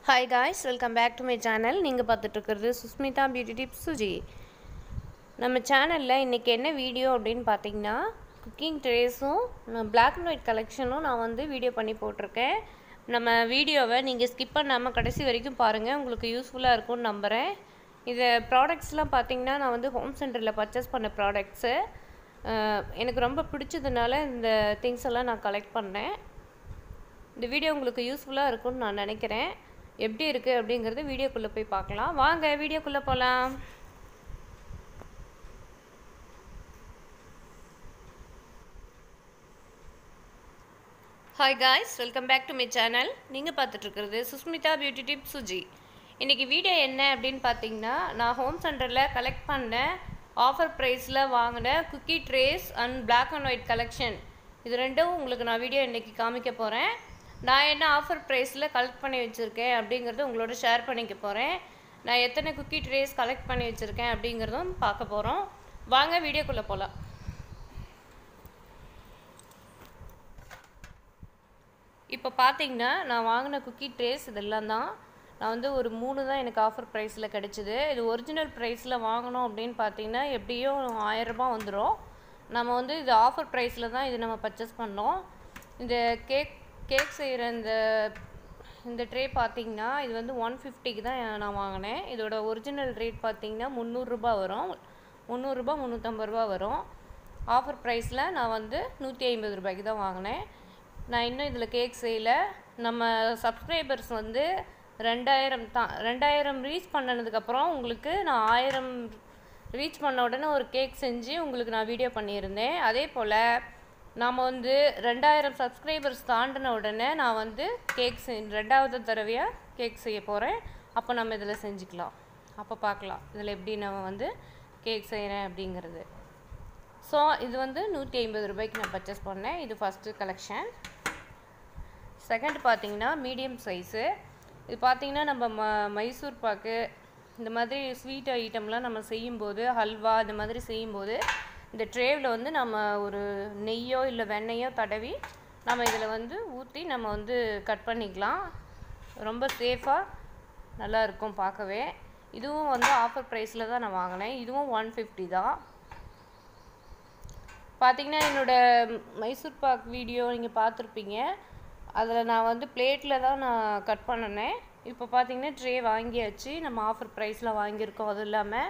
hi guys welcome back to my channel நீங்கள் பார்த்துட்ருக்கிறது Sushmita beauty tips Suji நம்ம சேனலில் இன்றைக்கி என்ன வீடியோ அப்படின்னு பார்த்தீங்கன்னா குக்கிங் ட்ரேஸும் பிளாக் அண்ட் ஒயிட் கலெக்ஷனும் நான் வந்து வீடியோ பண்ணி போட்டிருக்கேன் நம்ம வீடியோவை நீங்கள் ஸ்கிப் பண்ணாமல் கடைசி வரைக்கும் பாருங்கள் உங்களுக்கு யூஸ்ஃபுல்லாக இருக்கும்னு நம்புகிறேன் இது ப்ராடக்ட்ஸ்லாம் பார்த்தீங்கன்னா நான் வந்து ஹோம் சென்டரில் பர்ச்சேஸ் பண்ண ப்ராடக்ட்ஸு எனக்கு ரொம்ப பிடிச்சதுனால இந்த திங்ஸ் எல்லாம் நான் கலெக்ட் பண்ணேன் இந்த வீடியோ உங்களுக்கு யூஸ்ஃபுல்லாக இருக்கும்னு நான் நினைக்கிறேன் எப்படி இருக்குது அப்படிங்கிறது வீடியோக்குள்ளே போய் பார்க்கலாம் வாங்க வீடியோக்குள்ளே போகலாம் hi guys welcome back to my channel நீங்கள் பார்த்துட்ருக்கிறது சுஸ்மிதா பியூட்டி டிப் சுஜி இன்றைக்கி வீடியோ என்ன அப்படின்னு பார்த்தீங்கன்னா நான் ஹோம் சென்டரில் கலெக்ட் பண்ண ஆஃபர் ப்ரைஸில் வாங்கின cookie trays and black and white collection இது ரெண்டும் உங்களுக்கு நான் வீடியோ இன்றைக்கி காமிக்க போகிறேன் நான் என்ன ஆஃபர் ப்ரைஸில் கலெக்ட் பண்ணி வச்சுருக்கேன் அப்படிங்கிறத உங்களோட ஷேர் பண்ணிக்க போகிறேன் நான் எத்தனை குக்கி ட்ரேஸ் கலெக்ட் பண்ணி வச்சுருக்கேன் அப்படிங்கிறதும் பார்க்க போகிறோம் வாங்க வீடியோக்குள்ளே போகலாம் இப்போ பார்த்தீங்கன்னா நான் வாங்கின குக்கி ட்ரேஸ் இதெல்லாம் தான் நான் வந்து ஒரு மூணு தான் எனக்கு ஆஃபர் ப்ரைஸில் கிடச்சிது இது ஒரிஜினல் ப்ரைஸில் வாங்கணும் அப்படின்னு பார்த்தீங்கன்னா எப்படியும் ஆயிரரூபா வந்துடும் நம்ம வந்து இது ஆஃபர் ப்ரைஸில் தான் இது நம்ம பர்ச்சேஸ் பண்ணோம் இந்த கேக் கேக் செய்கிற இந்த இந்த ட்ரே பார்த்தீங்கன்னா இது வந்து ஒன் ஃபிஃப்டிக்கு தான் நான் வாங்கினேன் இதோட ஒரிஜினல் ரேட் பார்த்தீங்கன்னா முந்நூறுரூபா வரும் முந்நூறுரூபா முந்நூற்றம்பது ரூபா வரும் ஆஃபர் ப்ரைஸில் நான் வந்து நூற்றி ஐம்பது ரூபாய்க்கு தான் வாங்கினேன் நான் இன்னும் இதில் கேக் செய்யல நம்ம சப்ஸ்கிரைபர்ஸ் வந்து ரெண்டாயிரம் தான் ரெண்டாயிரம் ரீச் பண்ணதுக்கப்புறம் உங்களுக்கு நான் ஆயிரம் ரீச் பண்ண உடனே ஒரு கேக் செஞ்சு உங்களுக்கு நான் வீடியோ பண்ணியிருந்தேன் அதே போல் நாம் வந்து ரெண்டாயிரம் சப்ஸ்கிரைபர்ஸ் தாண்டின உடனே நான் வந்து கேக் செய் ரெண்டாவது தடவையாக கேக் செய்ய போகிறேன் அப்போ நம்ம இதில் செஞ்சுக்கலாம் அப்போ பார்க்கலாம் இதில் எப்படி நம்ம வந்து கேக் செய்கிறேன் அப்படிங்கிறது ஸோ இது வந்து நூற்றி ஐம்பது ரூபாய்க்கு நான் பர்ச்சேஸ் பண்ணேன் இது ஃபஸ்ட்டு கலெக்ஷன் செகண்ட் பார்த்தீங்கன்னா மீடியம் சைஸு இது பார்த்தீங்கன்னா நம்ம ம மைசூர் பாக்கு இந்த மாதிரி ஸ்வீட் ஐட்டம்லாம் நம்ம செய்யும்போது ஹல்வா இந்த மாதிரி செய்யும்போது இந்த ட்ரேவில் வந்து நம்ம ஒரு நெய்யோ இல்லை வெண்ணெயோ தடவி நம்ம இதில் வந்து ஊற்றி நம்ம வந்து கட் பண்ணிக்கலாம் ரொம்ப சேஃபாக நல்லா இருக்கும் பார்க்கவே இதுவும் வந்து ஆஃபர் ப்ரைஸில் தான் நான் வாங்கினேன் இதுவும் ஒன் ஃபிஃப்டி தான் பார்த்தீங்கன்னா என்னோடய மைசூர் பாக் வீடியோ நீங்கள் பார்த்துருப்பீங்க அதில் நான் வந்து பிளேட்டில் தான் நான் கட் பண்ணினேன் இப்போ பார்த்தீங்கன்னா ட்ரே வாங்கியாச்சு நம்ம ஆஃபர் ப்ரைஸில் வாங்கியிருக்கோம் அதுவும் இல்லாமல்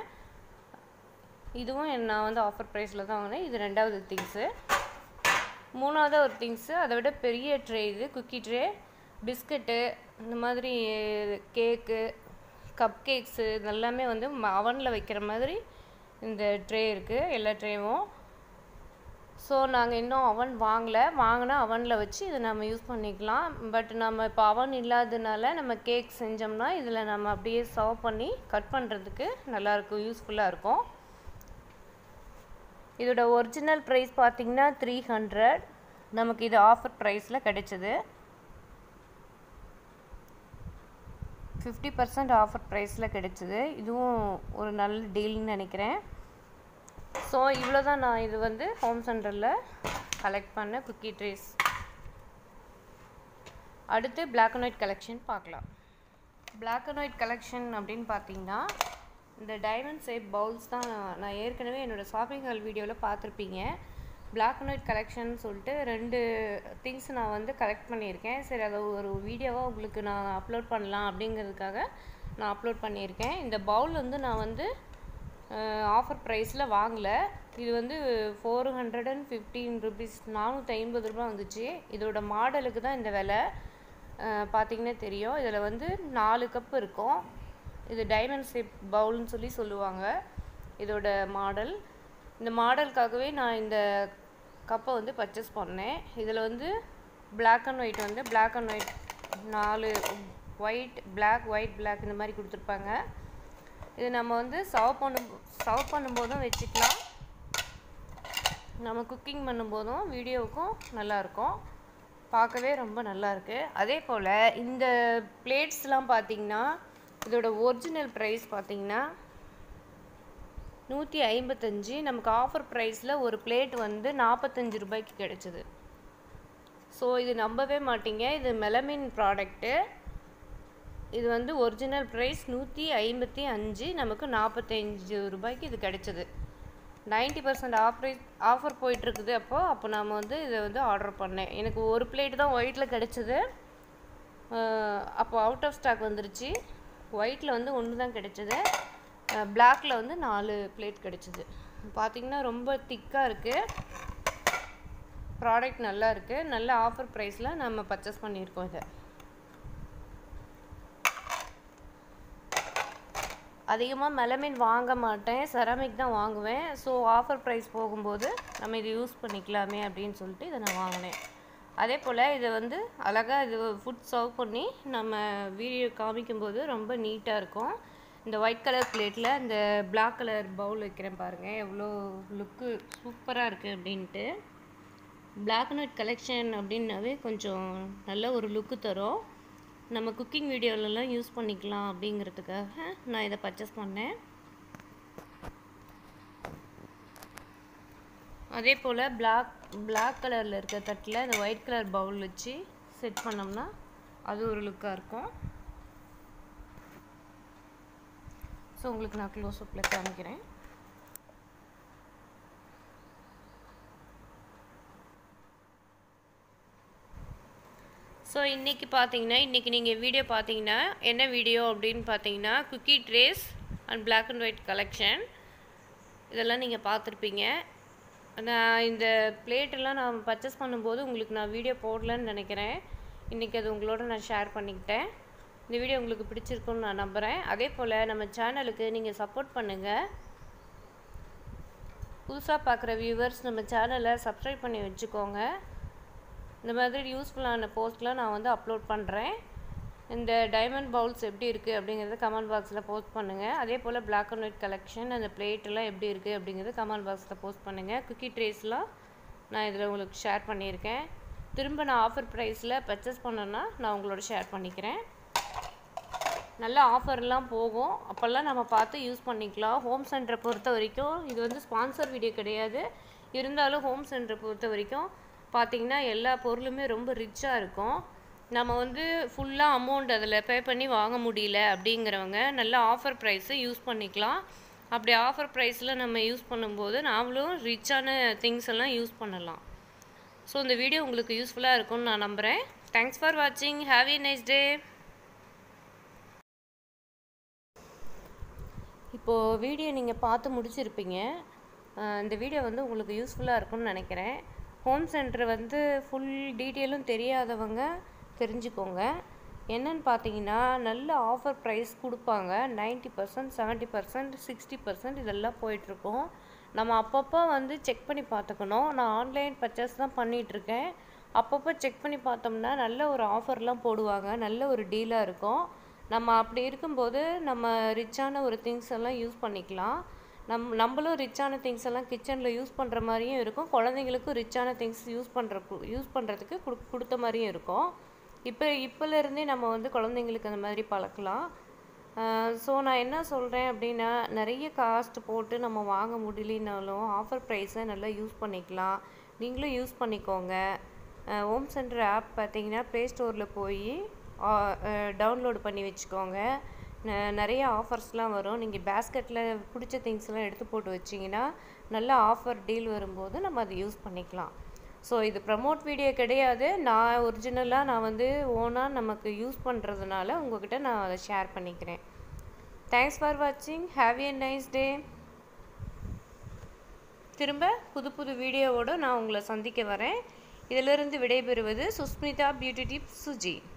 இதுவும் நான் வந்து ஆஃபர் ப்ரைஸில் தான் வாங்கினேன் இது ரெண்டாவது திங்ஸு மூணாவது ஒரு திங்ஸு அதை விட பெரிய ட்ரே இது குக்கி ட்ரே பிஸ்கட்டு இந்த மாதிரி கேக்கு கப் கேக்ஸு இதெல்லாமே வந்து அவனில் வைக்கிற மாதிரி இந்த ட்ரே இருக்குது எல்லா ட்ரேவும் ஸோ நாங்கள் இன்னும் அவன் வாங்கலை வாங்கினா அவனில் வச்சு இதை நம்ம யூஸ் பண்ணிக்கலாம் பட் நம்ம இப்போ அவன் இல்லாததுனால நம்ம கேக் செஞ்சோம்னா இதில் நம்ம அப்படியே சர்வ் பண்ணி கட் பண்ணுறதுக்கு நல்லாயிருக்கும் யூஸ்ஃபுல்லாக இருக்கும் இதோட ஒரிஜினல் ப்ரைஸ் பார்த்திங்கன்னா த்ரீ ஹண்ட்ரட் நமக்கு இது ஆஃபர் ப்ரைஸில் கிடைச்சிது ஃபிஃப்டி பர்சன்ட் ஆஃபர் ப்ரைஸில் கிடைச்சிது இதுவும் ஒரு நல்ல டீல்னு நினைக்கிறேன் ஸோ இவ்வளோ தான் நான் இது வந்து ஹோம் சென்டரில் கலெக்ட் பண்ண குக்கி ட்ரேஸ் அடுத்து பிளாக் அண்ட் ஒயிட் கலெக்ஷன் பார்க்கலாம் பிளாக் அண்ட் ஒயிட் கலெக்ஷன் அப்படின்னு பார்த்தீங்கன்னா இந்த டைமண்ட் ஷேப் பவுல்ஸ் தான் நான் ஏற்கனவே என்னோடய ஷாப்பிங் ஹால் வீடியோவில் பார்த்துருப்பீங்க பிளாக் அண்ட் ஒயிட் கலெக்ஷன் சொல்லிட்டு ரெண்டு திங்ஸ் நான் வந்து கலெக்ட் பண்ணியிருக்கேன் சரி அதை ஒரு வீடியோவாக உங்களுக்கு நான் அப்லோட் பண்ணலாம் அப்படிங்கிறதுக்காக நான் அப்லோட் பண்ணியிருக்கேன் இந்த பவுல் வந்து நான் வந்து ஆஃபர் ப்ரைஸில் வாங்கலை இது வந்து four hundred and fifteen rupees நானூற்றி ஐம்பது ரூபா வந்துச்சு இதோட மாடலுக்கு தான் இந்த விலை பார்த்திங்கன்னா தெரியும் இதில் வந்து நாலு கப் இருக்கும் இது டைமண்ட் ஷேப் பவுல்னு சொல்லி சொல்லுவாங்க இதோட மாடல் இந்த மாடலுக்காகவே நான் இந்த கப்பை வந்து பர்ச்சேஸ் பண்ணேன் இதில் வந்து பிளாக் அண்ட் ஒயிட் வந்து பிளாக் அண்ட் ஒயிட் நாலு ஒயிட் பிளாக் ஒயிட் பிளாக் இந்த மாதிரி கொடுத்துருப்பாங்க இது நம்ம வந்து சர்வ் பண்ணும் சர்வ் பண்ணும்போதும் வச்சுக்கலாம் நம்ம குக்கிங் பண்ணும்போதும் வீடியோவுக்கும் நல்லாயிருக்கும் பார்க்கவே ரொம்ப நல்லாயிருக்கு அதே போல் இந்த பிளேட்ஸ்லாம் பார்த்திங்கன்னா இதோட ஒரிஜினல் ப்ரைஸ் பார்த்திங்கன்னா நூற்றி ஐம்பத்தஞ்சு நமக்கு ஆஃபர் ப்ரைஸில் ஒரு பிளேட் வந்து நாற்பத்தஞ்சு ரூபாய்க்கு கிடச்சிது ஸோ இது நம்பவே மாட்டீங்க இது மெலமின் ப்ராடக்ட்டு இது வந்து ஒரிஜினல் ப்ரைஸ் நூற்றி ஐம்பத்தி அஞ்சு நமக்கு நாற்பத்தஞ்சு ரூபாய்க்கு இது கிடைச்சது நைன்ட்டி பர்சன்ட் ஆஃபர் ஆஃபர் போயிட்டுருக்குது அப்போது அப்போ நம்ம வந்து இதை வந்து ஆர்டர் பண்ணேன் எனக்கு ஒரு பிளேட் தான் ஒயிட்டில் கிடச்சிது அப்போ அவுட் ஆஃப் ஸ்டாக் வந்துருச்சு ஒயிட்டில் வந்து ஒன்று தான் கிடச்சிது பிளாக்கில் வந்து நாலு பிளேட் கிடச்சிது பார்த்திங்கன்னா ரொம்ப திக்காக இருக்குது ப்ராடக்ட் நல்லா இருக்குது நல்ல ஆஃபர் ப்ரைஸில் நம்ம பர்ச்சேஸ் பண்ணியிருக்கோம் இதை அதிகமாக மெலமின் வாங்க மாட்டேன் செராமிக் தான் வாங்குவேன் ஸோ ஆஃபர் ப்ரைஸ் போகும்போது நம்ம இதை யூஸ் பண்ணிக்கலாமே அப்படின்னு சொல்லிட்டு இதை நான் வாங்கினேன் அதே போல் இதை வந்து அழகாக இது ஃபுட் சர்வ் பண்ணி நம்ம வீடியோ காமிக்கும்போது ரொம்ப நீட்டாக இருக்கும் இந்த ஒயிட் கலர் பிளேட்டில் இந்த பிளாக் கலர் பவுல் வைக்கிறேன் பாருங்கள் எவ்வளோ லுக்கு சூப்பராக இருக்குது அப்படின்ட்டு பிளாக் அண்ட் ஒயிட் கலெக்ஷன் அப்படின்னாவே கொஞ்சம் நல்ல ஒரு லுக்கு தரும் நம்ம குக்கிங் வீடியோலலாம் யூஸ் பண்ணிக்கலாம் அப்படிங்கிறதுக்காக நான் இதை பர்ச்சேஸ் பண்ணேன் அதே போல் பிளாக் பிளாக் கலரில் இருக்க தட்டில் இந்த ஒயிட் கலர் பவுல் வச்சு செட் பண்ணோம்னா அது ஒரு லுக்காக இருக்கும் ஸோ உங்களுக்கு நான் க்ளோஸ் அப்பில் காமிக்கிறேன் ஸோ இன்றைக்கி பார்த்தீங்கன்னா இன்றைக்கி நீங்கள் வீடியோ பார்த்தீங்கன்னா என்ன வீடியோ அப்படின்னு பார்த்தீங்கன்னா cookie trays and black and white collection இதெல்லாம் நீங்கள் பார்த்துருப்பீங்க நான் இந்த பிளேட்டெல்லாம் நான் பர்ச்சேஸ் பண்ணும்போது உங்களுக்கு நான் வீடியோ போடலன்னு நினைக்கிறேன் இன்றைக்கி அது உங்களோட நான் ஷேர் பண்ணிக்கிட்டேன் இந்த வீடியோ உங்களுக்கு பிடிச்சிருக்குன்னு நான் நம்புகிறேன் அதே போல் நம்ம சேனலுக்கு நீங்கள் சப்போர்ட் பண்ணுங்கள் புதுசாக பார்க்குற வியூவர்ஸ் நம்ம சேனலை சப்ஸ்கிரைப் பண்ணி வச்சுக்கோங்க இந்த மாதிரி யூஸ்ஃபுல்லான போஸ்ட்லாம் நான் வந்து அப்லோட் பண்ணுறேன் இந்த டைமண்ட் பவுல்ஸ் எப்படி இருக்குது அப்படிங்கிறத கமெண்ட் பாக்ஸில் போஸ்ட் பண்ணுங்கள் அதே போல் பிளாக் அண்ட் ஒயிட் கலெக்ஷன் அந்த பிளேட்டெல்லாம் எப்படி இருக்குது அப்படிங்கிறத கமெண்ட் பாக்ஸில் போஸ்ட் பண்ணுங்கள் குக்கி ட்ரேஸ்லாம் நான் இதில் உங்களுக்கு ஷேர் பண்ணியிருக்கேன் திரும்ப நான் ஆஃபர் ப்ரைஸில் பர்ச்சேஸ் பண்ணேன்னா நான் உங்களோட ஷேர் பண்ணிக்கிறேன் நல்ல ஆஃபர்லாம் போகும் அப்போல்லாம் நம்ம பார்த்து யூஸ் பண்ணிக்கலாம் ஹோம் சென்டரை பொறுத்த வரைக்கும் இது வந்து ஸ்பான்சர் வீடியோ கிடையாது இருந்தாலும் ஹோம் சென்டரை பொறுத்த வரைக்கும் பார்த்திங்கன்னா எல்லா பொருளுமே ரொம்ப ரிச்சாக இருக்கும் நம்ம வந்து ஃபுல்லாக அமௌண்ட் அதில் பே பண்ணி வாங்க முடியல அப்படிங்கிறவங்க நல்ல ஆஃபர் ப்ரைஸை யூஸ் பண்ணிக்கலாம் அப்படி ஆஃபர் ப்ரைஸில் நம்ம யூஸ் பண்ணும்போது நாமளும் ரிச்சான திங்ஸ் எல்லாம் யூஸ் பண்ணலாம் ஸோ இந்த வீடியோ உங்களுக்கு யூஸ்ஃபுல்லாக இருக்கும்னு நான் நம்புகிறேன் தேங்க்ஸ் ஃபார் வாட்சிங் ஹாவ் எ நைஸ் டே இப்போது வீடியோ நீங்கள் பார்த்து முடிச்சிருப்பீங்க இந்த வீடியோ வந்து உங்களுக்கு யூஸ்ஃபுல்லாக இருக்கும்னு நினைக்கிறேன் ஹோம் சென்டர் வந்து ஃபுல் டீட்டெயிலும் தெரியாதவங்க தெரிஞ்சுக்கோங்க என்னன்னு பார்த்தீங்கன்னா நல்ல ஆஃபர் ப்ரைஸ் கொடுப்பாங்க ninety percent seventy percent sixty percent இதெல்லாம் போயிட்டுருக்கோம் நம்ம அப்பப்போ வந்து செக் பண்ணி பார்த்துக்கணும் நான் ஆன்லைன் பர்ச்சேஸ் தான் பண்ணிகிட்ருக்கேன் அப்பப்போ செக் பண்ணி பார்த்தோம்னா நல்ல ஒரு ஆஃபர்லாம் போடுவாங்க நல்ல ஒரு டீலாக இருக்கும் நம்ம அப்படி இருக்கும்போது நம்ம ரிச்சான ஒரு திங்ஸ் எல்லாம் யூஸ் பண்ணிக்கலாம் நம் நம்மளும் ரிச்சான திங்ஸ் எல்லாம் கிச்சனில் யூஸ் பண்ணுற மாதிரியும் இருக்கும் குழந்தைங்களுக்கும் ரிச்சான திங்ஸ் யூஸ் பண்ணுற யூஸ் பண்ணுறதுக்கு கொடு கொடுத்த மாதிரியும் இருக்கும் இப்போ இப்போலேருந்தே நம்ம வந்து குழந்தைங்களுக்கு அந்த மாதிரி பழக்கலாம் ஸோ நான் என்ன சொல்கிறேன் அப்படின்னா நிறைய காஸ்ட் போட்டு நம்ம வாங்க முடியலனாலும் ஆஃபர் ப்ரைஸை நல்லா யூஸ் பண்ணிக்கலாம் நீங்களும் யூஸ் பண்ணிக்கோங்க ஹோம் சென்டர் ஆப் பார்த்தீங்கன்னா ப்ளே ஸ்டோரில் போய் டவுன்லோட் பண்ணி வச்சுக்கோங்க நிறைய ஆஃபர்ஸ்லாம் வரும் நீங்கள் பேஸ்கெட்டில் பிடிச்ச திங்ஸ்லாம் எடுத்து போட்டு வச்சிங்கன்னா நல்ல ஆஃபர் டீல் வரும்போது நம்ம அதை யூஸ் பண்ணிக்கலாம் ஸோ இது ப்ரமோட் வீடியோ கிடையாது நான் ஒரிஜினலாக நான் வந்து ஓனாக நமக்கு யூஸ் பண்ணுறதுனால உங்ககிட்ட நான் அதை ஷேர் பண்ணிக்கிறேன் தேங்க்ஸ் ஃபார் வாட்சிங் ஹாவ் ஏ நைஸ் டே திரும்ப புது புது வீடியோவோடு நான் உங்களை சந்திக்க வரேன் இதிலிருந்து விடைபெறுவது சுஸ்மிதா பியூட்டி டிப் சுஜி